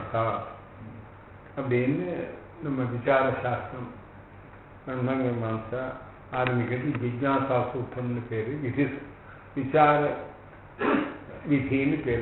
ஜிஜ்ஞாசா அப்படின்னு நம்ம விசார சாஸ்திரம் பிரம்மமீமாசா ஆரம்பிக்கிறது ஜிஜ்ஞாசா சூத்திரம்னு பேரு விதி விசார விதின்னு பேரு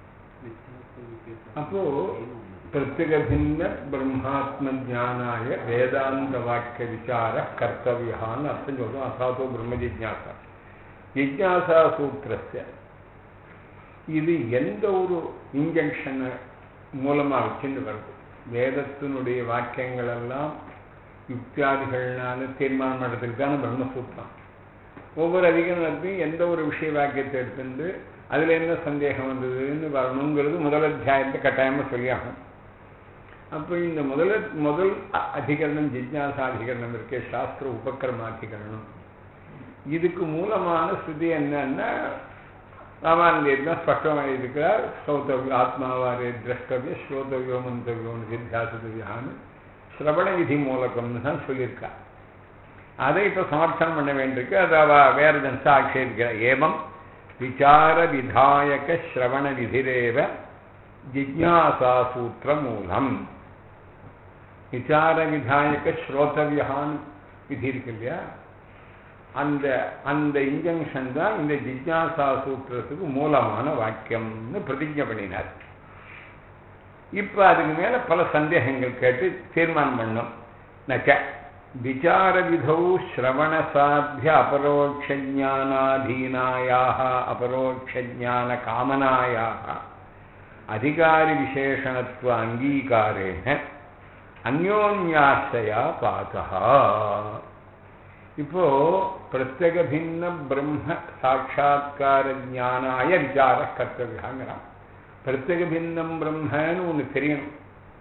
அப்போ பிரத்யேகபின்ன பிரம்மாத்ம ஜானாய வேதாந்த வாக்கிய விசார கர்த்தவியான்னு அர்த்தம் சொல்றோம் அசாதோ பிரம்ம ஜிஜ்ஞாசா ஜிஜ்ஞாசா சூத்திரஸ்ய இது எந்த ஒரு இன்ஜெக்ஷனை மூலமா வச்சுட்டு வருது வேதத்தினுடைய வாக்கியங்கள் எல்லாம் யுக்தியாதிகள்னால தீர்மானம் பண்ணுறதுக்கு தானே பிரம்மசூத்திரம் ஒவ்வொரு அதிகாரத்தையும் எந்த ஒரு விஷய வாக்கியத்தை எடுத்துட்டு அதுல என்ன சந்தேகம் வந்ததுன்னு வரணுங்கிறது முதல் அத்தியாயத்தை கட்டாயமா சொல்லியாகும் அப்போ இந்த முதல முதல் அ- அதிகரணம் ஜிஜ்ஞாசாதிகரணம் இருக்கே சாஸ்திர உபக்கிரமாதிகரணம் இதுக்கு மூலமான ஸ்ருதி என்னன்னா ராமானந்தேத்தான் ஸ்பஷ்டமாக இருக்கிறார் ஸ்ரோதவிய ஆத்மாவாரே திரஷ்டவிய ஸ்ரோதவியோ மந்தவியோன்னு வித்தியாசவியான்னு சிரவண விதி மூலகம்னு தான் சொல்லியிருக்கா அதை இப்போ சமர்த்தனம் பண்ண வேண்டியிருக்கு அதை அவ வேற ஜன்சா ஆட்சேபிக்கிறார் ஏவம் விசார விதாயக ஸ்ரவண விதிரேவ ஜிஜ்ஞாசா சூத்திர மூலம் விசார விதாயக ஸ்ரோதவியான் விதி இருக்கு இல்லையா அந்த அந்த இன்ஜங்ஷன் தான் இந்த ஜிஜ்ஞாசா சூத்திரத்துக்கு மூலமான வாக்கியம்னு பிரதிஜை பண்ணினார் இப்ப அதுக்கு மேல பல சந்தேகங்கள் கேட்டு தீர்மானம் பண்ணோம் நச்ச விசார விதௌ ஸ்ரவண சாத்திய அபரோக்ஷ ஞானாதீனாயாக அபரோக்ஷ ஞான காமனாயாக அதிகாரி விசேஷணத்துவ அங்கீகாரேன அந்யோன்யாசயா பாதா இப்போ பிரத்யேக பின்ன பிரம்ம சாட்சா்கார ஞானாய விசார கர்த்தவியாங்கிறான் பிரத்யேக பின்னம் பிரம்மன்னு ஒண்ணு தெரியணும்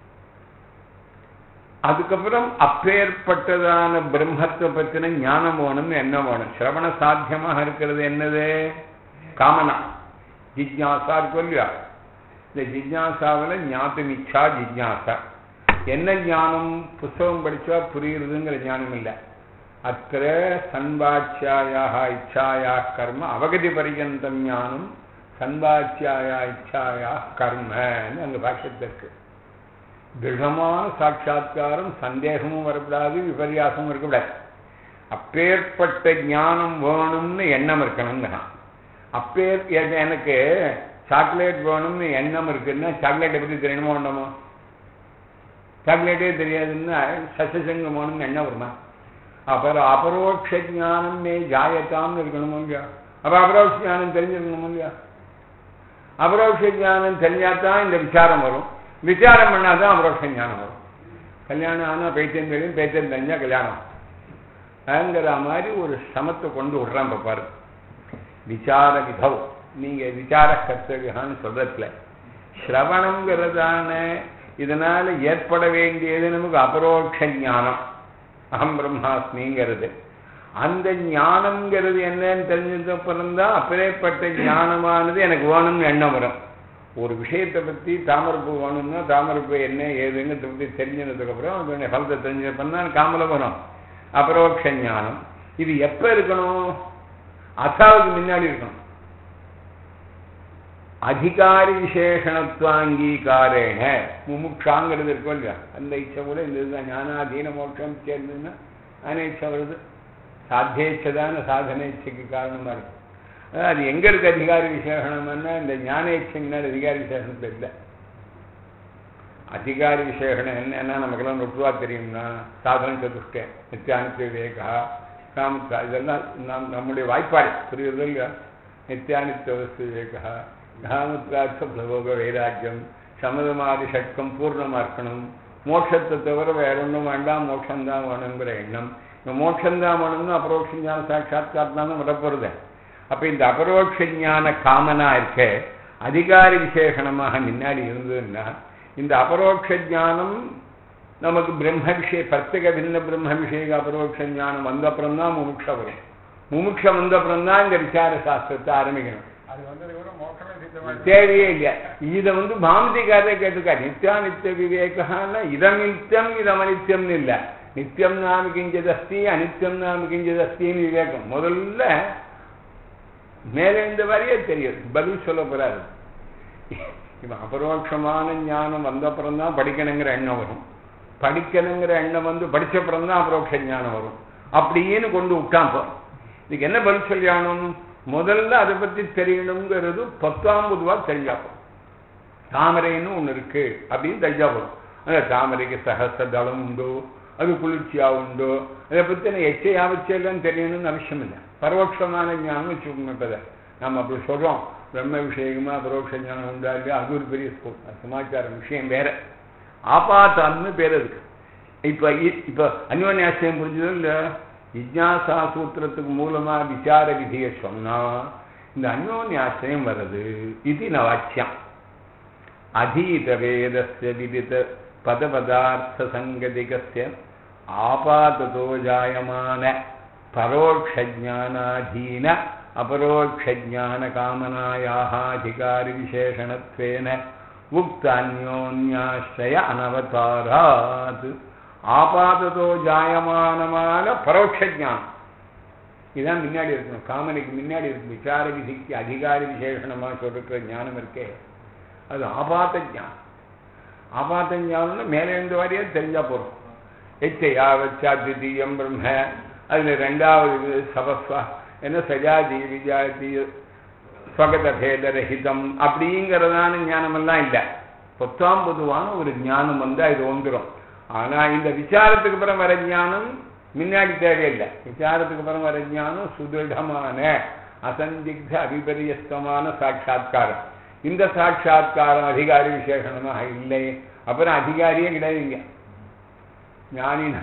அதுக்கப்புறம் அப்பேற்பட்டதான பிரம்மத்தை பத்தின ஞானம் வேணும்னு என்ன வேணும் சிரவண சாத்தியமாக இருக்கிறது என்னது காமனா ஜிஜ்ஞாசா இருக்கும் இல்லையா இந்த ஜிஜ்ஞாசாவில் ஞாத்தும் இச்சா ஜிஜ்ஞாசா என்ன ஞானம் புஸ்தகம் படிச்சா புரியுறதுங்கிற ஞானம் இல்லை அத்திர சன்பாச்சியாயாக இச்சாயா கர்ம அவகதி பரியந்தம் ஞானம் சன்பாச்சியாயா இச்சாயா கர்மன்னு அங்க பாஷ்யத்தில் இருக்கு திருடமான சாட்சா்காரம் சந்தேகமும் வரக்கூடாது விபரியாசமும் இருக்கக்கூடாது அப்பேற்பட்ட ஞானம் வேணும்னு எண்ணம் இருக்கணுங்கிறான் அப்பேர் எ- எனக்கு சாக்லேட் வேணும்னு எண்ணம் இருக்குன்னா சாக்லேட்டை பத்தி தெரியணுமா வேண்டாமா சாக்லேட்டே தெரியாதுன்னா சசசங்கம் வேணும்னு எண்ணம் வருமா அப்புறம் அபரோக்ஷ ஞானம் மே ஜாயத்தாம்னு இருக்கணுமோ இல்லையா அப்ப அபரோக்ஷ ஞானம் தெரிஞ்சிருக்கணுமோ இல்லையா அபரோக்ஷ ஞானம் தெரிஞ்சாதான் இந்த விசாரம் வரும் விசாரம் பண்ணாதான் அபரோக்ஷ ஞானம் வரும் கல்யாணம் ஆனா பைத்தியம் தெரியும் பைத்தியம் தெரிஞ்சா கல்யாணம் அப்படிங்கிற மாதிரி ஒரு சமத்தை கொண்டு விடுறான் இப்ப பாரு விசார விதவ் நீங்க விசார கர்த்தவியான்னு சொல்றதுல ஸ்ரவணங்கிறதான இதனால ஏற்பட வேண்டியது நமக்கு அபரோக்ஷ ஞானம் அகம் பிரம்மாஸ்மிங்கிறது அந்த ஞானம்ங்கிறது என்னன்னு தெரிஞ்சதுக்கு அப்புறம் தான் அப்பேற்பட்ட ஞானமானது எனக்கு வேணும்னு எண்ணம் வரும் ஒரு விஷயத்தை பத்தி தாமரப்பூ வேணும்னா தாமரப்பூ என்ன ஏதுங்கிறத பத்தி தெரிஞ்சதுக்கு அப்புறம் அதனுடைய பலத்தை தெரிஞ்சப்பன்னா காமல வரும் அபரோக்ஷ ஞானம் இது எப்ப இருக்கணும் அசாவுக்கு முன்னாடி இருக்கணும் அதிகாரி விசேஷணத்துவாங்கீகாரேன முமுட்சாங்கிறது இருக்கும் இல்லையா அந்த இச்சை கூட இந்த இதுதான் ஞானாதீன மோட்சம் சேர்ந்ததுன்னா அனைச்சை வருது சாத்தியேச்சதான சாதன இச்சைக்கு காரணமா இருக்கு அதாவது அது எங்க இருக்கு அதிகாரி விசேஷணம்னா இந்த ஞான இச்சை முன்னாடி அதிகாரி விசேஷணத்துல இல்லை அதிகாரி விசேஷணம் என்னன்னா நமக்கெல்லாம் நொட்டுவா தெரியும்னா சாதன சதுஷ்டேன் நித்தியானித்திய விவேகா காமத்தா இதெல்லாம் நம் நம்முடைய வாய்ப்பாடு புரியுறது இல்லையா நித்தியானித்திய வஸ்து விவேகா காமத்ராட்ச பிரபோக வைராக்கியம் சமதமாதி சட்கம் பூர்ணமா இருக்கணும் மோட்சத்தை தவிர வேற ஒன்றும் வேண்டாம் மோட்சம்தான் வேணுங்கிற எண்ணம் இந்த மோட்சம்தான் வேணும்னு அபரோக்ஷ ஞான சாட்சாத்கார் தானே வரப்போறது அப்ப இந்த அபரோக்ஷ ஞான காமனா இருக்க அதிகாரி விசேஷணமாக முன்னாடி இருந்ததுன்னா இந்த அபரோக்ஷ ஞானம் நமக்கு பிரம்ம விஷய பிரத்யேக பின்ன பிரம்ம விஷய அபரோக்ஷ ஞானம் வந்த அப்புறம் தான் முமுட்ச வரும் முமுட்ச வந்த அப்புறம் தான் இந்த விசார சாஸ்திரத்தை ஆரம்பிக்கணும் அது வந்தது கூட மோட்சமே சித்தமாயிடுச்சு தேவையே இல்லையா இதை வந்து பாமதிக்காரே கேட்டுக்கா நித்யானித்திய விவேகான்னா இதம் நித்தியம் இதம் அனித்தியம்னு இல்ல நித்தியம் நாம கிஞ்சதஸ்தி அனித்தியம் நாம கிஞ்சதஸ்தின்னு விவேகம் முதல்ல மேலே இந்த வரையே தெரியும் பதில் சொல்ல போறாரு இப்போ அபரோட்சமான ஞானம் வந்த அப்புறம் தான் படிக்கணுங்கிற எண்ணம் வரும் படிக்கணுங்கிற எண்ணம் வந்து படிச்ச அப்புறம் தான் அபரோட்ச ஞானம் வரும் அப்படின்னு கொண்டு விட்டான் இப்போ இதுக்கு என்ன பதில் சொல்லியானும் முதல்ல அதை பத்தி தெரியணுங்கிறது பத்தாம் பொதுவா தெரிஞ்சாப்போம் தாமரைன்னு ஒண்ணு இருக்கு அப்படின்னு தெரிஞ்சா போதும் அந்த தாமரைக்கு சகச தளம் உண்டோ அது குளிர்ச்சியா உண்டோ அதை பத்தி நான் எச்சையா வச்செல்லாம் தெரியணும்னு அவசியம் இல்லை பரோட்சமான ஞானம் வச்சுக்கோங்க இப்ப இதை. நம்ம அப்படி சொல்றோம் பிரம்ம விஷயமா பரோட்ச ஞானம் உண்டா இல்லையா அது ஒரு பெரிய ஸ்கூல் சமாச்சாரம் விஷயம் வேற ஆபாத்தான்னு பேர் இருக்கு இப்ப இ- இப்ப அந்யோன்யாசியம் புரிஞ்சதும் இல்ல ஜிஜ்ஞாசா சூத்திரத்துக்கு மூலமா விசார விதியை சொன்னா இந்த அந்யோன்யாசிரியம் வருது இது நவாச்சியம் அதீத வேதஸ்ய விதித பதபதார்த்த சங்கதிகஸ்ய ஆபாததோ ஜாயமான பரோட்சஜானாதீன அபரோக்ஷஜான காமனாயாக அதிகாரி விசேஷணத்வேன உக்த அந்யோன்யாஸ்ரய அனவதாராத் ஆபாததோ ஜாயமானமான பரோட்ச ஞானம் இதான் முன்னாடி இருக்கணும் காமனைக்கு முன்னாடி இருக்கு விசார விதிக்கு அதிகாரி விசேஷணமா சொல்லிருக்கிற ஞானம் இருக்கே அது ஆபாத ஞானம் ஆபாத ஞானம்னா மேலே இருந்து வரையா தெரிஞ்சா போறோம் எச்சையா வச்சா திதீயம் பிரம்ம அதுல ரெண்டாவது இது சபஸ்வா என்ன சஜாதி விஜாதி ஸ்வகத பேத ரஹிதம் அப்படிங்கிறதான ஞானமெல்லாம் இல்லை பொத்தாம் பொதுவான ஒரு ஞானம் வந்து அது வந்துடும் ஆனா இந்த விசாரத்துக்கு அப்புறம் வர ஞானம் முன்னாடி தேவையில்லை விசாரத்துக்கு அப்புறம் வர ஞானம் சுதிருடமான அசந்திக்த அபிபரியஸ்தமான சாட்சா்காரம் இந்த சாட்சா்காரம் அதிகாரி விசேஷணமாக இல்லை அப்புறம் அதிகாரியே கிடையாதுங்க ஞானினா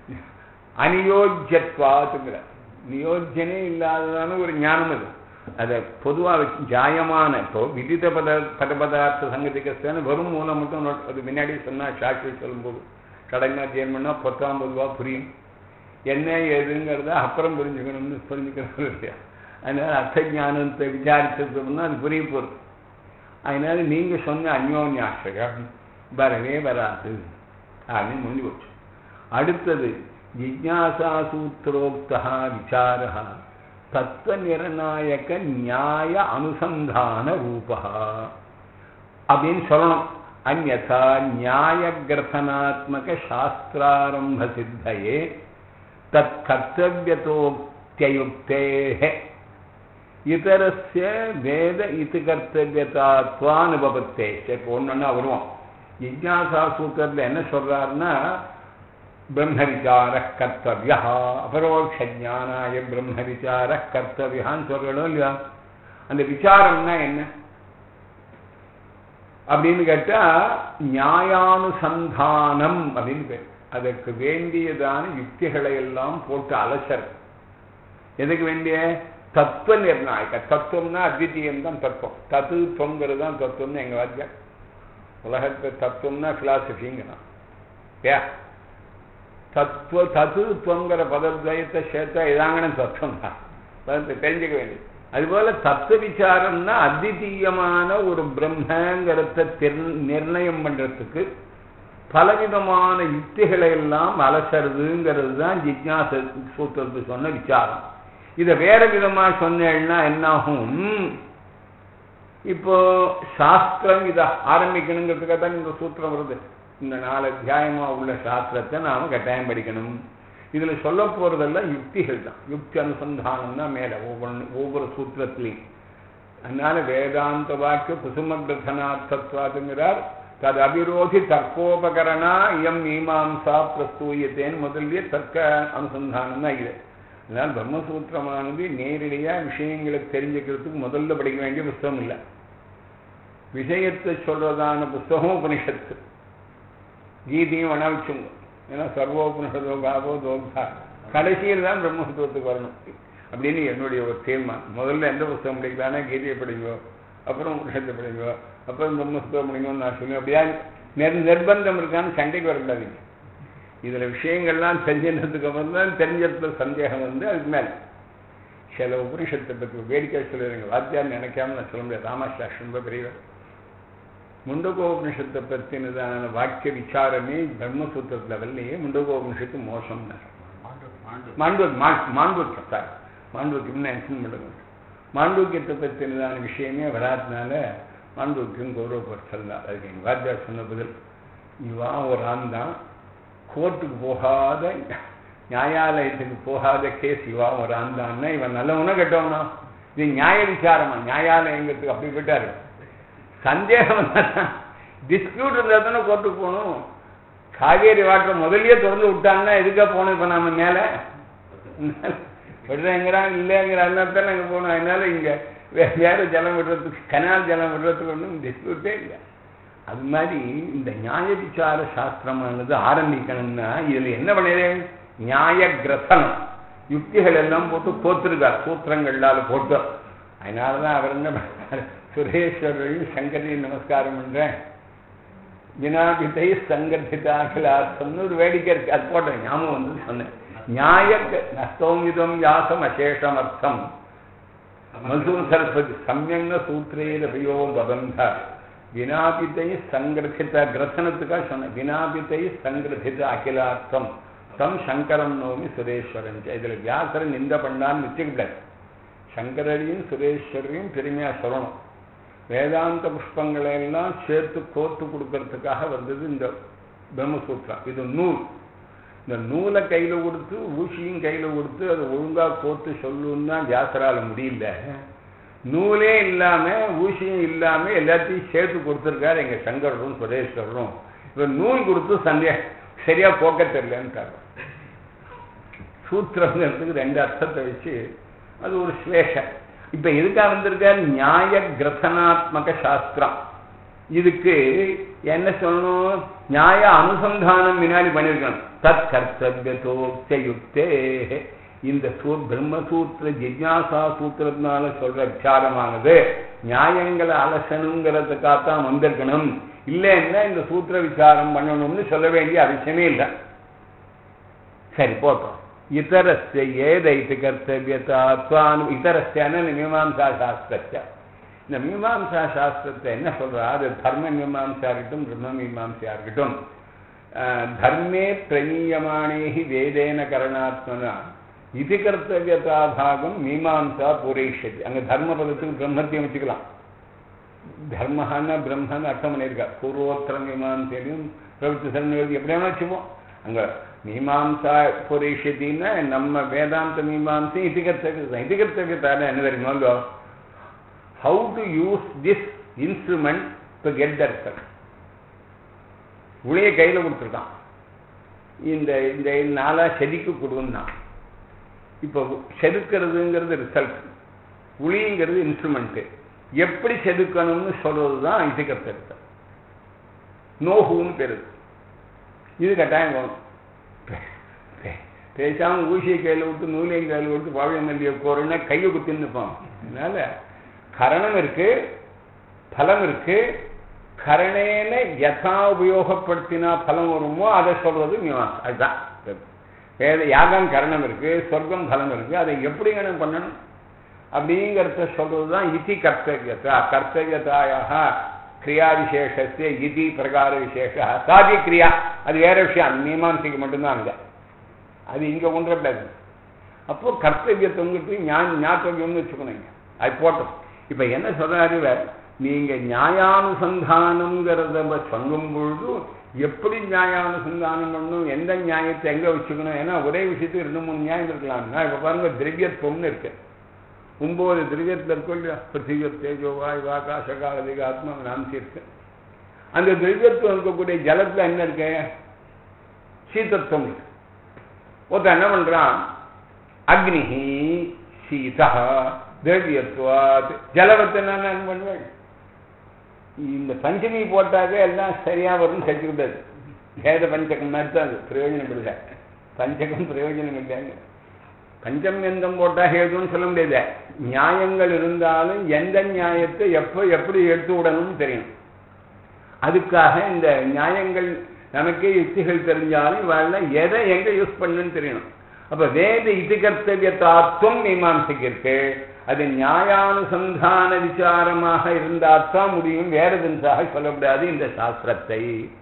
அநியோஜ்யத்வாத்துங்கிற நியோஜனே இல்லாததான ஒரு ஞானம் அது அதை பொதுவாக ஜாயமான இப்போ விதித பத பதபதார்த்த சங்கதிக்கஸ்தான வரும் மூலம் மட்டும் நோட்- அது முன்னாடி சொன்னா சாட்சி சொல்லும்போது கடனாத்தியம் பண்ணா பத்தாம் பொதுவா புரியும் என்ன ஏதுங்கிறத அப்புறம் புரிஞ்சுக்கணும்னு புரிஞ்சுக்கணும் இல்லையா அதனால அர்த்த ஞானத்தை விசாரிச்சதுன்னா அது புரிய போகுது அதனால நீங்க சொன்ன அந்யோன்யாசிரியம் வரவே வராது அப்படின்னு முடிஞ்சு போச்சு அடுத்தது ஜிஜ்ஞாசா சூத்திரோக்தா விசாரா தத்துவ நிர்ணாயக நியாய அனுசந்தான ரூபா அப்படின்னு சொல்லணும் அந்நா நியாய கிரசனாத்மக சாஸ்திராரம்ப சித்தையே தத் கர்த்தவியதோக்தியுக்தே இதரஸ்ய வேத இது கர்த்தவியதாத்வானுபவத்தே இப்போ ஒன்னொன்னா வருவோம் ஜிஜ்ஞாசா சூத்திரத்தில் என்ன சொல்றாருன்னா பிரம்ம விசார கர்த்தவியா அபரோக்ஷ ஞானாய பிரம்ம விசார கர்த்தவியான்னு சொல்றோம் இல்லையா அந்த விசாரம்னா என்ன அப்படின்னு கேட்டா நியாயானுசந்தானம் அப்படின்னு பேர் அதற்கு வேண்டியதான யுக்திகளை எல்லாம் போட்டு அலசர் எதுக்கு வேண்டிய தத்துவ நிர்ணாயக தத்துவம்னா அத்விதீயம் தான் தத்துவம் தத்து தொங்கிறது தான் தத்துவம்னு எங்க வாத்தியார் உலகத்து தத்துவம்னா பிலாசபிங்கிறான் ஏ தத்துவ தத்துவங்கிற பதத்வயத்தை சேர்த்தா இதாங்கன தத்துவம் தான் பதத்தை தெரிஞ்சுக்க வேண்டியது அதுபோல தத்துவ விசாரம்னா அத்விதீயமான ஒரு பிரம்மங்கிறத திர்- நிர்ணயம் பண்றதுக்கு பலவிதமான யுக்திகளை எல்லாம் அலசறதுங்கிறது தான் ஜிக்ஞாச சூத்திரத்துக்கு சொன்ன விசாரம் இதை வேற விதமா சொன்னேன்னா என்னாகும் இப்போ சாஸ்திரம் இதை ஆரம்பிக்கணுங்கிறதுக்காக தான் இந்த சூத்திரம் வருது இந்த நாலு அத்தியாயமா உள்ள சாஸ்திரத்தை நாம கட்டாயம் படிக்கணும் இதுல சொல்ல போறதெல்லாம் யுக்திகள் தான் யுக்தி அனுசந்தானம் தான் மேல ஒவ்வொன்று ஒவ்வொரு சூத்திரத்திலையும் அதனால வேதாந்த வாக்கிய குசும பிரதனார்த்தத்வாதுங்கிறார் தது அபிரோதி தர்க்கோபகரணா இயம் மீமாம்சா பிரஸ்தூயத்தேன்னு முதல்லயே தர்க்க அனுசந்தானம் தான் இது அதனால பிரம்மசூத்திரமானது நேரடியா விஷயங்களை தெரிஞ்சுக்கிறதுக்கு முதல்ல படிக்க வேண்டிய புஸ்தகம் இல்லை விஷயத்தை சொல்றதான புஸ்தகம் உபனிஷத்து கீதையும் வேணா வச்சுங்க ஏன்னா சர்வோபனிஷதோ பாபோ தோகா கடைசியில் தான் பிரம்மசூத்திரத்துக்கு வரணும் அப்படின்னு என்னுடைய ஒரு தீர்மானம் முதல்ல எந்த புஸ்தகம் படிக்கலாம்னா கீதையை படிங்கோ அப்புறம் உபனிஷத்தை படிங்கோ அப்புறம் பிரம்மசூத்திரம் படிங்கோன்னு நான் சொல்லுவேன் அப்படியா நிர் நிர்பந்தம் இருக்கான்னு சண்டைக்கு வரக்கூடாதுங்க இதுல விஷயங்கள்லாம் தெரிஞ்சினதுக்கு அப்புறம் தான் தெரிஞ்சதுல சந்தேகம் வந்து அதுக்கு மேல சில உபனிஷத்தை பற்றி வேடிக்கை சொல்லுறீங்க வாத்தியார் நினைக்காம நான் சொல்ல முடியாது ராமசாஸ்திரம் ரொம்ப பெரியவர் முண்டகோபனிஷத்தை பற்றினதான வாக்கிய விசாரமே பிரம்மசூத்திர லெவல்லையே முண்டகோபனிஷத்து மோசம் மாண்டூர் மாண்டூக்கியம் சார் மாண்டூக்கியம் மென்ஷன் பண்ணுங்க மாண்டூக்கியத்தை பற்றினதான விஷயமே வராதனால மாண்டூக்கியம் கௌரவப்படுத்தலாம் அதுக்கு எங்கள் வாத்தியார் சொன்ன பதில் இவன் ஒரு ஆண் தான் கோர்ட்டுக்கு போகாத நியாயாலயத்துக்கு போகாத கேஸ் இவன் ஒரு ஆண் தான்னா இவன் நல்லவனா கெட்டவனா இது நியாய விசாரமா நியாயாலயங்கிறதுக்கு அப்படி போயிட்டாரு சந்தேகம் டிஸ்பியூட் இருந்தால் தானே கோர்ட்டுக்கு போகணும் காவேரி வாட்டர் முதல்லயே திறந்து விட்டாங்கன்னா எதுக்காக போகணும் இப்போ நம்ம மேலே விடுறேங்கிறான் இல்லைங்கிறான் தானே அங்கே போகணும் அதனால இங்கே வே வேற ஜலம் விடுறதுக்கு கனால் ஜலம் விடுறதுக்கு ஒன்றும் டிஸ்பியூட்டே இல்லை அது மாதிரி இந்த நியாய விசார சாஸ்திரமானது ஆரம்பிக்கணும்னா இதில் என்ன பண்ணுது நியாய கிரசனம் யுக்திகள் எல்லாம் போட்டு போத்திருக்கார் சூத்திரங்களால் போட்டு அதனால தான் அவர் என்ன பண்ணார் சுரேஸ்வரையும் சங்கரையும் நமஸ்காரம் பண்ணுறேன் வினாபிதை சங்கர்பிதாகிலாசம்னு ஒரு வேடிக்கை இருக்கு அது போட்டேன் ஞாபகம் வந்து சொன்னேன் நியாய நஸ்தோமிதம் யாசம் அசேஷம் அர்த்தம் மசூர் சரஸ்வதி சமயங்க சூத்திரேரபியோ வதந்த வினாபித்தை சங்கிரதித கிரசனத்துக்காக சொன்னேன் வினாபித்தை சங்கிரதித அகிலார்த்தம் தம் சங்கரம் நோமி சுரேஸ்வரன் இதுல வியாசரன் நிந்த பண்ணான்னு வச்சுக்கிட்டார் சங்கரையும் சுரேஸ்வரையும் பெருமையா சொல்லணும் வேதாந்த புஷ்பங்களை எல்லாம் சேர்த்து கோர்த்து கொடுக்கறதுக்காக வந்தது இந்த பிரம்மசூத்திரம் இது நூல் இந்த நூலை கையில கொடுத்து ஊசியும் கையில கொடுத்து அதை ஒழுங்கா கோர்த்து சொல்லுன்னா வியாசரால முடியல நூலே இல்லாம ஊசியும் இல்லாம எல்லாத்தையும் சேர்த்து கொடுத்துருக்காரு எங்க சங்கரரும் சுரேஸ்வரரும் இப்ப நூல் கொடுத்து சந்தேகம் சரியா போக்க தெரியலன்ட்டாரு சூத்திரங்கிறதுக்கு ரெண்டு அர்த்தத்தை வச்சு அது ஒரு ஸ்லேஷம் இப்ப எதுக்காக வந்திருக்கார் நியாய கிரசனாத்மக சாஸ்திரம் இதுக்கு என்ன சொல்லணும் நியாய அனுசந்தானம் முன்னாடி பண்ணிருக்கணும் தத் கர்த்தவியதோக்த யுக்தே இந்த சூ பிரம்மசூத்திர ஜிஜாசா சூத்திரத்தினால சொல்ற விசாரமானது நியாயங்களை அலசணுங்கிறதுக்காகத்தான் வந்திருக்கணும் இல்லைன்னா இந்த சூத்திர விசாரம் பண்ணணும்னு சொல்ல வேண்டிய அவசியமே இல்லை சரி போட்டோம் இதரஸ்ய ஏதைத்து கர்த்தவியதாத்வானு இதரஸ்யான மீமாம்சா சாஸ்திரத்தை இந்த மீமாம்சா சாஸ்திரத்தை என்ன சொல்றா அது தர்ம மீமாம்சா இருக்கட்டும் பிரம்ம மீமாம்சா இருக்கட்டும் தர்மே பிரணீயமானேஹி வேதேன கரணாத்மனா இது கர்த்தவியதா பாகம் மீமாம்சா பூரேஷதி அங்க தர்ம பதத்துக்கு பிரம்மத்தையும் வச்சுக்கலாம் தர்மஹான்னா பிரம்மன்னு அர்த்தம் பண்ணியிருக்கா பூர்வோத்தர மீமாம்சையிலையும் பிரவೃತ್ತಿ சரணி எப்படி வேணா வச்சுப்போம் அங்க மீமாம்சா புரேஷத்தின்னா நம்ம வேதாந்த மீமாம்சை இதிகர்த்தவியதா இதிகர்த்தவியதான என்ன தெரியுமா how to use this instrument to get the result உளிய கையில கொடுத்துருக்கான் இந்த இந்த நாளா செதுக்கி கொடுன்னா இப்போ செதுக்கிறதுங்கிறது ரிசல்ட் உளிங்கிறது இன்ஸ்ட்ருமெண்ட் எப்படி செதுக்கணும்னு சொல்றது தான் இதிகர்த்தவியதா நோஹுன்னு பேரு இது கட்டாயம் வேணும் பேசாம ஊசியை கையில் விட்டு நூலையும் கையில் விட்டு பாவியம் மல்லிய கோரன்னா கையை குத்தின்னு நிற்பான் அதனால கரணம் இருக்கு பலம் இருக்கு கரணேன யதா உபயோகப்படுத்தினா பலம் வருமோ அதை சொல்றது மீமாசம் அதுதான் வேத யாகம் கரணம் இருக்கு சொர்க்கம் பலம் இருக்கு அதை எப்படி கணம் பண்ணணும் அப்படிங்கிறத சொல்றது தான் இதி கர்த்தவியதா கர்த்தவியதாயாக கிரியா விசேஷஸ்ய இதி பிரகார விசேஷ சாதி கிரியா அது வேற விஷயம் மீமாம்சைக்கு மட்டும்தான் அங்க அது இங்க ஒன்றப்படாது அப்போ கர்த்தவியத்துவங்கிறது ஞாபகம்னு வச்சுக்கணும் அது போட்டோம் இப்ப என்ன சொல்றாரு நீங்க நியாயானுசந்தானம்ங்கிறத சொல்லும் பொழுது எப்படி நியாயானுசந்தானம் பண்ணணும் எந்த நியாயத்தை எங்க வச்சுக்கணும் ஏன்னா ஒரே விஷயத்துக்கு ரெண்டு மூணு நியாயம் இருக்கலாம்னா இப்ப பாருங்க திரவியத்துவம்னு இருக்கு ஒன்பது திரவியத்தில் இருக்கும் இல்லையா பிருத்திவி தேஜோ வாய் ஆகாசகாலதிக ஆத்மா நாம்சி இருக்கு அந்த திரவியத்துவம் இருக்கக்கூடிய ஜலத்துல என்ன இருக்கு சீதத்துவம் இருக்கு ஒருத்தன் என்ன பண்றான் அக்னிஹி சீதா திரவியத்துவாத் ஜலவத்தை நான் என்ன பண்ணுவேன் இந்த பஞ்சமி போட்டாவே எல்லாம் சரியா வரும்னு செஞ்சுக்கிட்டாது வேத பஞ்சகம் மாதிரி தான் அது பிரயோஜனம் இல்லை பஞ்சகம் பிரயோஜனம் இல்லைங்க பஞ்சமியந்தம் போட்டா ஹேதுன்னு சொல்ல முடியாது நியாயங்கள் இருந்தாலும் எந்த நியாயத்தை எப்போ எப்படி எடுத்து விடணும்னு தெரியும் அதுக்காக இந்த நியாயங்கள் நமக்கே யுக்திகள் தெரிஞ்சாலும் இவாழ எதை எங்க யூஸ் பண்ணுன்னு தெரியணும் அப்ப வேத இது கர்த்தவியத்தாத்துவம் மீமாம்சைக்கு இருக்கு அது நியாயானுசந்தான விசாரமாக இருந்தாத்தான் முடியும் வேற எதுக்காக சொல்லக்கூடாது இந்த சாஸ்திரத்தை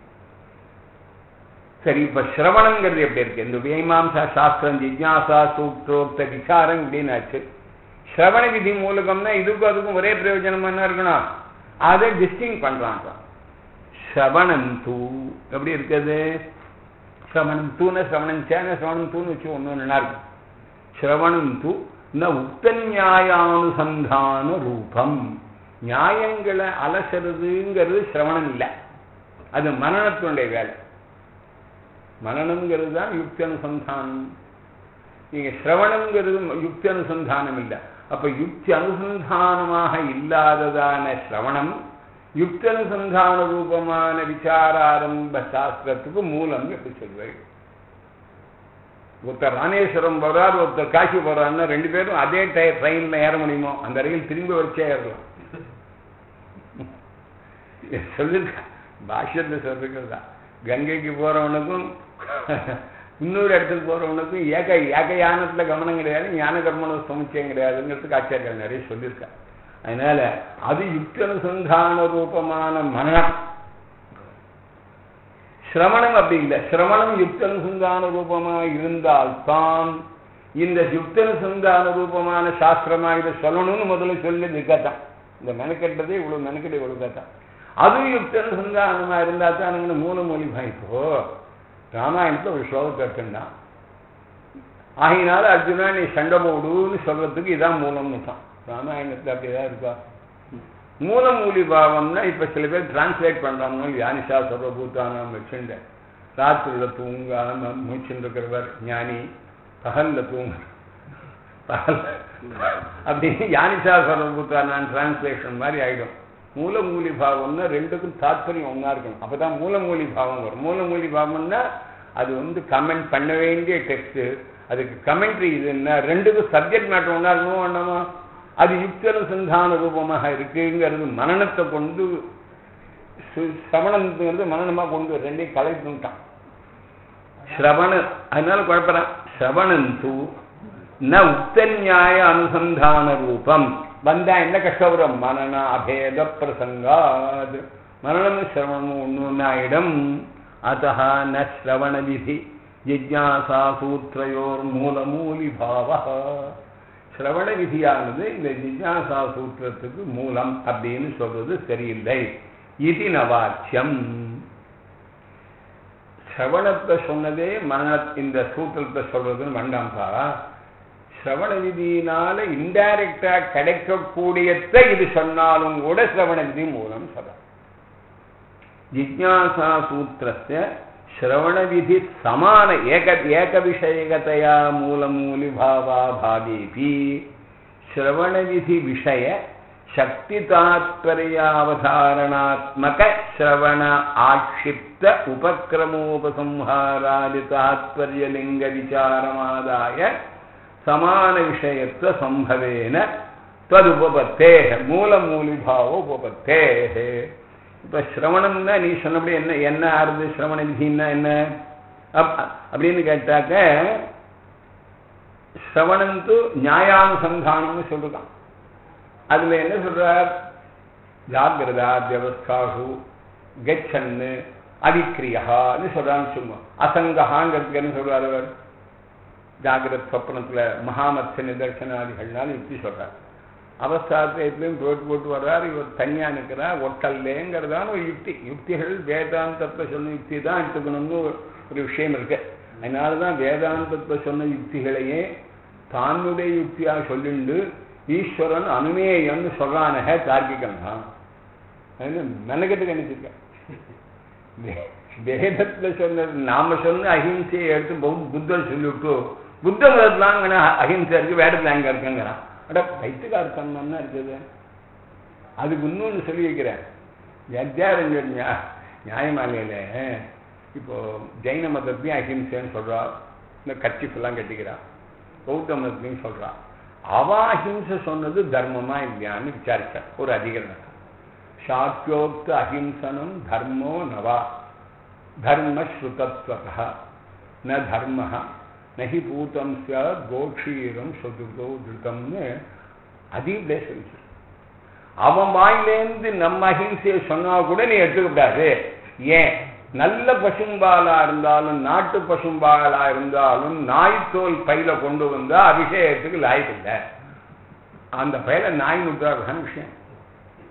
சரி இப்ப சிரவணங்கிறது எப்படி இருக்கு இந்த மீமாம்சா சாஸ்திரம் ஜிஜாசா சூக்தோக்த விசாரம் இப்படின்னு ஆச்சு சிரவண விதி மூலகம்னா இதுக்கும் அதுக்கும் ஒரே பிரயோஜனம் என்ன இருக்கணும் அதை டிஸ்டிங் பண்றான் சிரவணம் தூ எப்படி இருக்குது சிரவணம் தூன சிரவணம் சேன சிரவணம் தூன்னு வச்சு ஒன்று நல்லா இருக்கும் சிரவணம் தூ ந உக்த நியாயானுசந்தான ரூபம் நியாயங்களை அலசறதுங்கிறது சிரவணம் இல்லை அது மனநத்தினுடைய வேலை மனநம்ங்கிறது தான் யுக்தி அனுசந்தானம் நீங்க சிரவணங்கிறது யுக்தி அனுசந்தானம் இல்லை அப்ப யுக்தி அனுசந்தானமாக இல்லாததான சிரவணம் யுக்தி அனுசந்தான ரூபமான விசாராரம்ப சாஸ்திரத்துக்கு மூலம் எப்படி சொல்வார் ஒருத்தர் ராமேஸ்வரம் போறார் ஒருத்தர் காசி போறாருன்னா ரெண்டு பேரும் அதே டை ட்ரெயின்ல ஏற முடியுமோ அந்த ரயில் திரும்பி வச்சே ஏறலாம் சொல்லிருக்க பாஷ்யத்தை சொல்லிருக்கிறதா கங்கைக்கு போறவனுக்கும் இன்னொரு இடத்துக்கு போறவனுக்கும் ஏக ஏக யானத்துல கவனம் கிடையாது ஞான கர்மண சமுச்சயம் கிடையாதுங்கிறதுக்கு ஆச்சாரியர்கள் நிறைய சொல்லியிருக்காங்க அதனால அது யுக்தனுசந்தான ரூபமான மரணம் சிரவணம் அப்படி இல்லை சிரவணம் யுக்தனுசந்தான ரூபமா இருந்தால்தான் இந்த யுக்தனுசந்தான ரூபமான சாஸ்திரமா இதை சொல்லணும்னு முதல்ல சொல்லி நிற்கத்தான் இந்த மெனக்கெட்டதே இவ்வளவு மெனக்கெட்ட இவ்வளவு கத்தான் அதுவும் யுக்தனுசந்தானமா இருந்தா தான் மூல மொழிபா இப்போ ராமாயணத்துல ஒரு ஸ்லோகத்தை இருக்குன்னா ஆகினால அர்ஜுனா நீ சண்டை போடுன்னு சொல்றதுக்கு இதான் மூலம்னு தான் ராமாயணத்துல அப்படிதான் இருக்கா மூலமூலி பாவம்னா இப்ப சில பேர் டிரான்ஸ்லேட் பண்றாங்க யானிஷா சர்வபூத்தானம் வச்சுண்ட ராத்திரில தூங்காம மூச்சுன்னு இருக்கிறவர் ஞானி பகல்ல தூங்க பகல் அப்படின்னு யானிஷா சர்வபூத்தானான் டிரான்ஸ்லேஷன் மாதிரி ஆயிடும் மூலமூலி பாவம்னா ரெண்டுக்கும் தாத்பரியம் ஒன்னா இருக்கணும் அப்பதான் மூலமூலி பாவம் வரும் மூலமூலி பாவம்னா அது வந்து கமெண்ட் பண்ண வேண்டிய டெக்ஸ்ட் அதுக்கு கமெண்ட்ரி இதுன்னா ரெண்டுக்கும் சப்ஜெக்ட் மேட்டர் ஒன்னா இருக்கணும் வேண்டாமா அது யுக்தனுசந்தான ரூபமாக இருக்குங்கிறது மனநத்தை கொண்டு சிரவணங்கிறது மனநமா கொண்டு ரெண்டையும் கலைத்துட்டான் சிரவண அதனால குழப்பறான் சிரவணம் தூ ந உக்த நியாய அனுசந்தான ரூபம் வந்தா என்ன கஷ்டம் வரும் மனன அபேத பிரசங்காத் மரணமும் சிரவணமும் ஒன்று ஒன்றாயிடும் அத்த ந சிரவண விதி ஜிஜாசா சூத்ரையோர் மூலமூலி பாவ சிரவண விதியானது இந்த ஜிஜாசா சூத்திரத்துக்கு மூலம் அப்படின்னு சொல்றது சரியில்லை இது நவாச்சியம் சிரவணத்தை சொன்னதே மரண இந்த சூத்திரத்தை சொல்றதுன்னு வேண்டாம்ப்பா சிரவண விதியினால இன்டைரக்டா கிடைக்கக்கூடியத இது சொன்னாலும் கூட சிரவண விதி மூலம் சொல்ற ஜிஜாசா சூத்திரத்தை श्रवण विधि समान एक एक विषयगतया मूलमूलि भावा भावेपि श्रवण विधि विषय शक्ति तात्पर्यावधारणात्मक श्रवण आक्षिप्त उपक्रमोपसंहारादि तात्पर्य लिंग विचारमादाय समान विषयत्व संभवेन तदुपपत्तेः मूलमूलि भाव उपपत्तेः இப்ப சிரவணம்னா நீ சொன்னபடி என்ன என்ன ஆறுது சிரவண விதின்னா என்ன அப்படின்னு கேட்டாக்க சிரவணம் து நியாயானுசந்தானம்னு சொல்றான் அதுல என்ன சொல்றார் ஜாகிரதா வியவஸ்தாசு கச்சன்னு அவிக்கிரியான்னு சொல்றான்னு சும்மா அசங்கஹாங்கிறதுக்கு என்ன சொல்றாரு அவர் ஜாகிரத் சொப்பனத்துல மகாமத்ய நிதர்சனாதிகள்னாலும் யுக்தி சொல்றார் அவஸ்தாத்திலையும் போட்டு போட்டு வர்றார் இவர் தனியா நிற்கிறார் ஒட்டல்லேங்கிறதான ஒரு யுக்தி யுக்திகள் வேதாந்தத்தை சொன்ன யுக்தி தான் எடுத்துக்கணும்னு ஒரு விஷயம் இருக்கு அதனாலதான் வேதாந்தத்தை சொன்ன யுக்திகளையே தானுடைய யுக்தியா சொல்லிண்டு ஈஸ்வரன் அனுமேயம்னு சொல்றானக தார்க்கிகம் தான் மெனக்கெட்டு கணிச்சிருக்க வேதத்துல சொன்னது நாம சொன்ன அஹிம்சையை எடுத்து புத்தர் சொல்லிவிட்டு புத்த மதத்துலாம் அஹிம்சை இருக்கு வேடத்துல அங்க இருக்குங்கிறான் அட பைத்துக்காரத்தனம்னா இருக்குது அதுக்கு இன்னொன்று சொல்லி வைக்கிறேன் வித்யாரண்யர் நியாயமாலையில இப்போ ஜெயின மதத்தையும் அஹிம்சைன்னு சொல்றா இந்த கட்சிப்பெல்லாம் கட்டிக்கிறா பௌத்த மதத்தையும் சொல்றா அவ அஹிம்சை சொன்னது தர்மமா இல்லையான்னு விசாரிச்சார் ஒரு அதிகரணம் சாத்தியோக்த அஹிம்சனம் தர்மோ நவா தர்ம ஸ்ருதத்வக ந தர்ம நகி பூதம் சார் கோக்ஷீரம் சொதுர்கோ திருத்தம்னு அதிகளே சொல்லிச்சு அவன் வாயிலேருந்து நம்ம அஹிம்சையை சொன்னா கூட நீ எடுத்துக்கூடாது ஏன் நல்ல பசும்பாலா இருந்தாலும் நாட்டு பசும்பாலா இருந்தாலும் நாய்த்தோல் பையில கொண்டு வந்தா அபிஷேகத்துக்கு லாய்க்கு இல்லை அந்த பயில நாய் நுட்டாருக்கான விஷயம்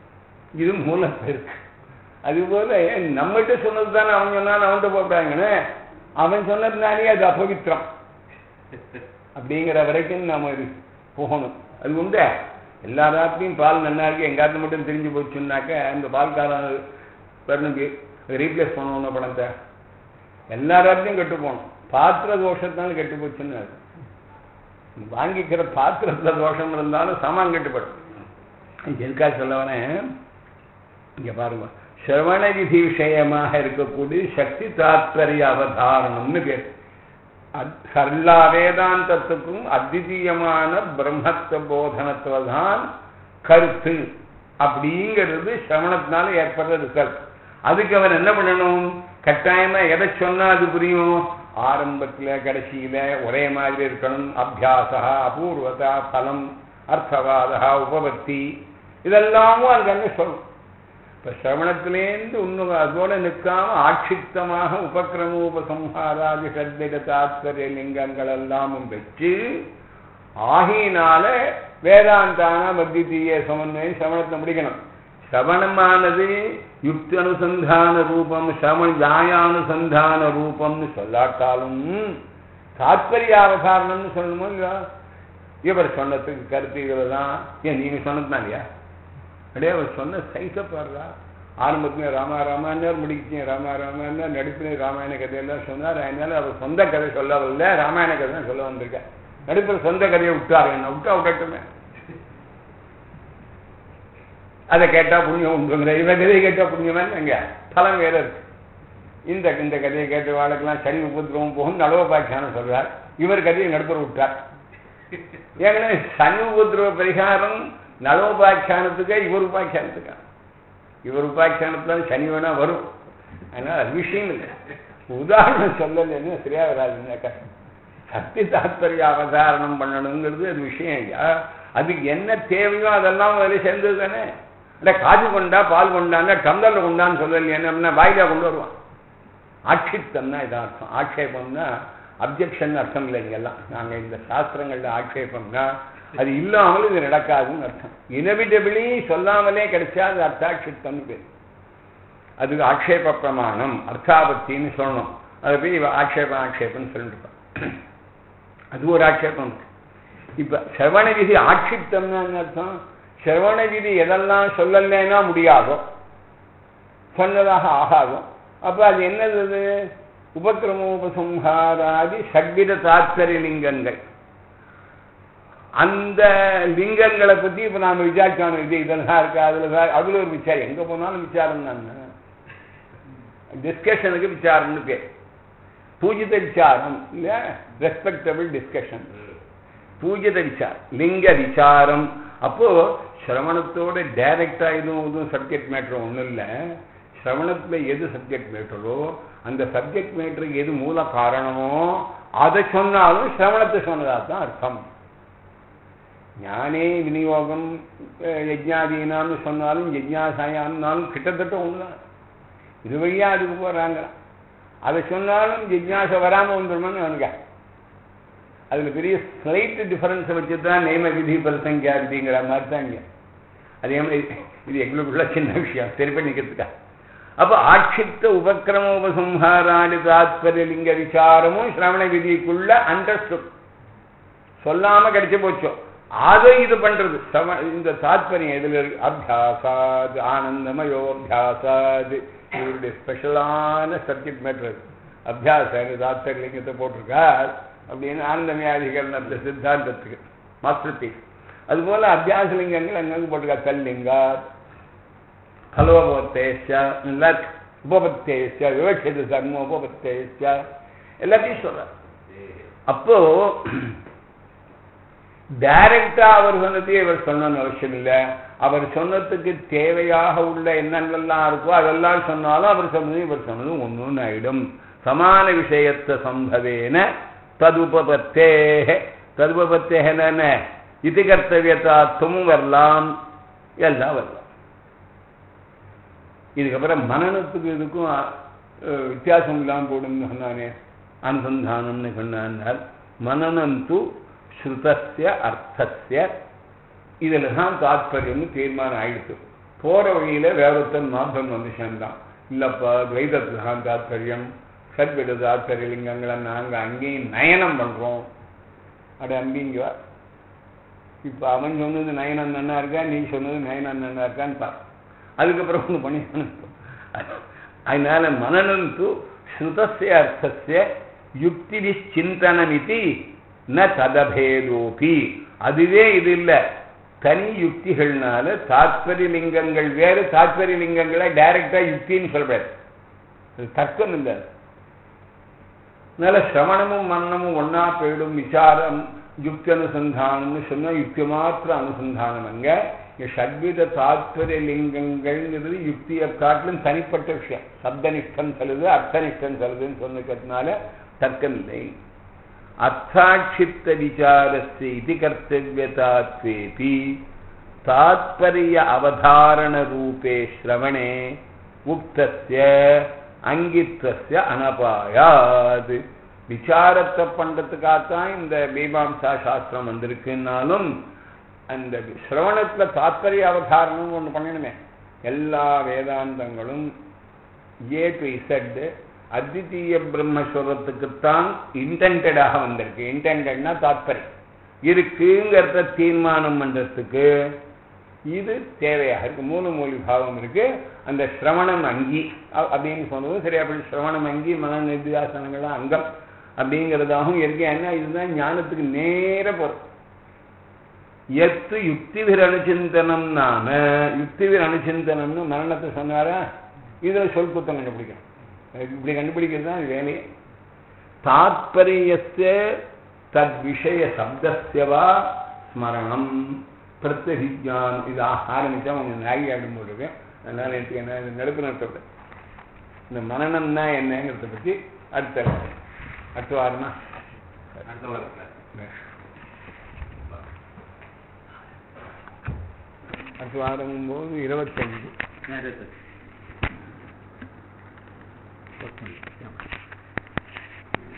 இது மூலப்பெருக்கு அதுபோல நம்மகிட்ட சொன்னது தானே அவன் சொன்னான் அவன்கிட்ட போட்டாங்கன்னு அவன் சொன்னதுனாலே அது அபவித்திரம் அப்படிங்கிற வரைக்கும் நாம இது போகணும் அது உண்டு எல்லா ராத்திரியும் பால் நல்லா இருக்கு எங்காத்து மட்டும் தெரிஞ்சு போச்சுன்னாக்க அந்த பால்காரன் வரணுக்கு ரீப்ளேஸ் பண்ணணும் பணத்தை எல்லா ராத்திரியும் கெட்டு போகணும் பாத்திர தோஷத்தாலும் கெட்டு போச்சுன்னு அது. வாங்கிக்கிற பாத்திரத்துல தோஷம் இருந்தாலும் சாமான் கெட்டுப்படும் எதுக்காக சொல்லவனே இங்க பாருங்க சிரவண விதி விஷயமாக இருக்கக்கூடிய சக்தி தாத்பரிய அவதாரணம்னு பேர் அத்- எல்லா வேதாந்தத்துக்கும் அத்விதீயமான பிரம்மத்துவ போதனத்துவதான் கருத்து அப்படிங்கிறது சிரவணத்தினால ஏற்படுற ரிசல்ட் அதுக்கு அவன் என்ன பண்ணணும் கட்டாயமா எதை சொன்னா அது புரியும் ஆரம்பத்துல கடைசியில ஒரே மாதிரி இருக்கணும் அபியாசா அபூர்வதா பலம் அர்த்தவாதா உபபத்தி இதெல்லாமும் அது கண்ணு சொல்லும் இப்ப சிரவணத்திலேருந்து இன்னும் அதோட நிற்காம ஆட்சித்தமாக உபக்கிரமோபசம்ஹாராதி சத்திர தாத்பரிய லிங்கங்கள் எல்லாமும் வச்சு ஆகினால வேதாந்தான மத்திய சமன்வயம் சிரவணத்தை முடிக்கணும் சிரவணமானது யுக்தி அனுசந்தான ரூபம் சிரவண நியாயானுசந்தான ரூபம்னு சொல்லாட்டாலும் தாத்பரியாவதாரணம்னு சொல்லணுமோ இல்லையா இவர் சொன்னதுக்கு கருத்து இதில் தான் ஏன் நீங்க சொன்னதுனாலயா அப்படியே அவர் சொன்ன சைஸை பாடுறா ஆரம்பத்துல ராமா ராமாயணர் முடிக்கிச்சேன் ராமா ராமாயணர் நடிப்பினை ராமாயண கதையெல்லாம் சொன்னார் அதனால அவர் சொந்த கதை சொல்ல வரல ராமாயண கதை தான் சொல்ல வந்திருக்கேன் நடிப்பில் சொந்த கதையை விட்டாரு என்ன விட்டா விடட்டுமே அதை கேட்டா புண்ணியம் உண்டுங்கிற இவன் கதையை கேட்டா புண்ணியமே எங்க பலம் வேற இருக்கு இந்த இந்த கதையை கேட்ட வாழ்க்கெல்லாம் சனி உபத்திரவம் போகும் நலவோபாக்கியானம் சொல்றார் இவர் கதையை நடுப்புற விட்டார் ஏன்னா சனி உபத்திரவ பரிகாரம் நலோபாக்கியானத்துக்கா இவர் உபாக்கியானத்துக்கா இவர் உபாக்கியானத்துல சனி வேணா வரும் அதனால அது விஷயம் இல்லை உதாரணம் சொல்லலைன்னு சரியா வராதுன்னாக்கா சக்தி தாத்பரிய அவதாரணம் பண்ணணுங்கிறது அது விஷயம் ஐயா அதுக்கு என்ன தேவையோ அதெல்லாம் அதில் சேர்ந்தது தானே இல்லை காஜு கொண்டா பால் கொண்டான்னா டம்ளர்ல கொண்டான்னு சொல்லலையே என்ன வாயிலா கொண்டு வருவான் ஆட்சித்தம்னா இதான் அர்த்தம் ஆட்சேபம்னா அப்ஜெக்ஷன் அர்த்தம் இல்லை இங்கெல்லாம் நாங்கள் இந்த சாஸ்திரங்கள்ல ஆட்சேபம்னா அது இல்லாமல் இது நடக்காதுன்னு அர்த்தம் இனவிடபிளி சொல்லாமலே கிடைச்சா அது அர்த்தாட்சித்தம்னு பேர் அதுக்கு ஆட்சேப பிரமாணம் அர்த்தாபத்தின்னு சொல்லணும் அதை போய் இவ ஆட்சேபம் ஆட்சேபம்னு சொல்லிட்டு அது ஒரு ஆட்சேபம் இருக்கு இப்ப சிரவண விதி ஆட்சித்தம்னா என்ன அர்த்தம் சிரவண விதி எதெல்லாம் சொல்லலைன்னா முடியாதோ சொன்னதாக ஆகாதோ அப்ப அது என்னது அது உபக்கிரமோபசம்ஹாராதி சட்வித தாத்பரிய லிங்கங்கள் அந்த லிங்கங்களை பத்தி இப்ப நாம விசாரிக்கணும் இது இதெல்லாம் இருக்கா அதுல தான் அதுல ஒரு விசாரம் எங்க போனாலும் விசாரம் தான் டிஸ்கஷனுக்கு விசாரம்னு பேர் பூஜித விசாரம் இல்ல ரெஸ்பெக்டபிள் டிஸ்கஷன் பூஜித விசாரம் லிங்க விசாரம் அப்போ சிரவணத்தோட டைரக்டா எதுவும் எதுவும் சப்ஜெக்ட் மேட்டர் ஒன்றும் இல்லை சிரவணத்துல எது சப்ஜெக்ட் மேட்டரோ அந்த சப்ஜெக்ட் மேட்டருக்கு எது மூல காரணமோ அதை சொன்னாலும் சிரவணத்தை சொன்னதா தான் அர்த்தம் ஞானே விநியோகம் அஹ், யஜ்ஞாதீனான்னு சொன்னாலும் யஜ்ஞாசாயான்னாலும் கிட்டத்தட்ட ஒண்ணுதான் இது வழியா அதுக்கு போறாங்க அதை சொன்னாலும் ஜிக்ஞாசை வராம வந்துருமான்னு அவனுங்க அதுல பெரிய ஸ்லைட் டிஃபரன்ஸை வச்சு தான் நேம விதி பரிசங்கியா விதிங்கிற மாதிரி தான் இங்க அதே மாதிரி இது எங்களுக்குள்ள சின்ன விஷயம் சரி பண்ணிக்கிறதுக்கா அப்ப ஆட்சித்த உபக்கிரம உபசம்ஹாராணி தாத்பரிய லிங்க விசாரமும் சிரவண விதிக்குள்ள அண்டர்ஸ்டுட் சொல்லாம கிடைச்சு போச்சோ அதை இது பண்றது சம இந்த தாத்பரியம் எதுல இருக்கு அபியாசாது ஆனந்தமயோ அபியாசாது இவருடைய ஸ்பெஷலான சப்ஜெக்ட் மேட்டர் அபியாச தாத்பரியலிங்கத்தை போட்டிருக்கார் அப்படின்னு ஆனந்தமயாதிகரண சித்தாந்தத்துக்கு மாஸ்டர் அதுபோல அபியாசலிங்கங்கள் அங்கங்க போட்டிருக்கார் கல்லிங்கா ஃபலோபத்தேஷ உபபத்தேஷ விவட்சது தர்ம உபபத்தேஷ எல்லாத்தையும் சொல்றார் அப்போ டைரக்டா அவர் சொன்னதையே இவர் சொல்லணும்னு அவசியம் இல்லை அவர் சொன்னதுக்கு தேவையாக உள்ள என்னென்னலாம் இருக்கோ அதெல்லாம் சொன்னாலும் அவர் சொன்னதும் இவர் சொன்னதும் ஒன்றுன்னு ஆயிடும் சமான விஷயத்த சம்பவேன ததுபபத்தே ததுபபத்தேன இது கர்த்தவியத்தாத்துவமும் வரலாம் எல்லாம் வரலாம் இதுக்கப்புறம் மனநத்துக்கு இதுக்கும் அஹ், வித்தியாசம் இல்லாமல் போடுன்னு சொன்னானே அனுசந்தானம்னு சொன்னார் மனநம் து ஸ்ருதஸ்ய அர்த்தஸ்ய இதில் தான் தாத்பரியம்னு தீர்மானம் ஆயிடுச்சு போற வழியில வேறொருத்தன் மாற்றம் வந்து சேர்ந்தான் இல்லப்பா துவைதத்துக்கு தான் தாத்பரியம் சத்வித தாத்பரிய லிங்கங்களை நாங்க அங்கேயும் நயனம் பண்றோம் அட அம்பிங்க வா இப்ப அவன் சொன்னது நயனம் நன்னா இருக்கா நீ சொன்னது நயனம் நன்னா இருக்கான்னு பாரு அதுக்கப்புறம் ஒன்று பண்ணி அதனால மனநம் து ஸ்ருதஸ்ய அர்த்தஸ்ய யுக்தி சிந்தனமிதி ந ததபேதோபி அதுவே இது இல்ல தனி யுக்திகள்னால தாத்பரிய லிங்கங்கள் வேறு தாத்பரிய லிங்கங்களை டைரக்டா யுக்தின்னு சொல்றாரு அது தர்க்கம் இல்லை அதனால சிரவணமும் மன்னமும் ஒன்னா போயிடும் விசாரம் யுக்தி அனுசந்தானம்னு சொன்னா யுக்தி மாத்திர அனுசந்தானம் அங்க இங்க ஷட்வித தாத்பரிய லிங்கங்கள்ங்கிறது யுக்தியை காட்டிலும் தனிப்பட்ட விஷயம் சப்தனிஷ்டம் சொல்லுது அர்த்தனிஷ்டம் சொல்லுதுன்னு சொன்னதுனால தர்க்கம் இல்லை அர்த்தாட்சித்த விசாரஸ்ய இது கர்த்தவியதாத்வேபி தாத்பரிய அவதாரண ரூபே ஸ்ரவணே உக்தஸ்ய அங்கித்வஸ்ய அனபாயாது விசாரத்தை பண்றதுக்காகத்தான் இந்த மீமாம்சா சாஸ்திரம் வந்திருக்குன்னாலும் அந்த சிரவணத்துல தாத்பரிய அவதாரணம் ஒன்று பண்ணணுமே எல்லா வேதாந்தங்களும் ஏ டு இசட் அத்விதீய பிரம்மஸ்வரத்துக்குத்தான் இன்டென்டடாக வந்திருக்கு இன்டென்டட்னா தாத்பரியம் இருக்குங்கிறத தீர்மானம் பண்றதுக்கு இது தேவையாக இருக்கு மூணு மூலி பாவம் இருக்கு அந்த சிரவணம் அங்கி அ- அப்படின்னு சொன்னது சரியா அப்படி சிரவணம் அங்கி மன நிதியாசனங்கள்லாம் அங்கம் அப்படிங்கிறதாகவும் இருக்கு ஏன்னா இதுதான் ஞானத்துக்கு நேர போறோம் எத்து யுக்திவிர் அனுச்சிந்தனம் நாம யுக்திவிர் அனுச்சிந்தனம்னு மரணத்தை சொன்னாரா இதுல சொல் குத்தம் கண்டுபிடிக்கணும் இப்படி கண்டுபிடிக்கிறது தான் இது வேலையே தாத்பரியஸ்ய தத் விஷய சப்தஸ்யவா ஸ்மரணம் பிரத்யஜான் இது ஆரம்பிச்சா உங்க நாகி ஆடும் போது இருக்கு. அதனால எனக்கு என்ன இது நடுப்பு நடத்தப்பட இந்த மனநம்னா என்னங்கிறத பத்தி அடுத்த அடுத்த வாரமா அடுத்த வாரத்தில் அடுத்த வாரம் போது இருபத்தஞ்சு நேரத்தில் ஓகே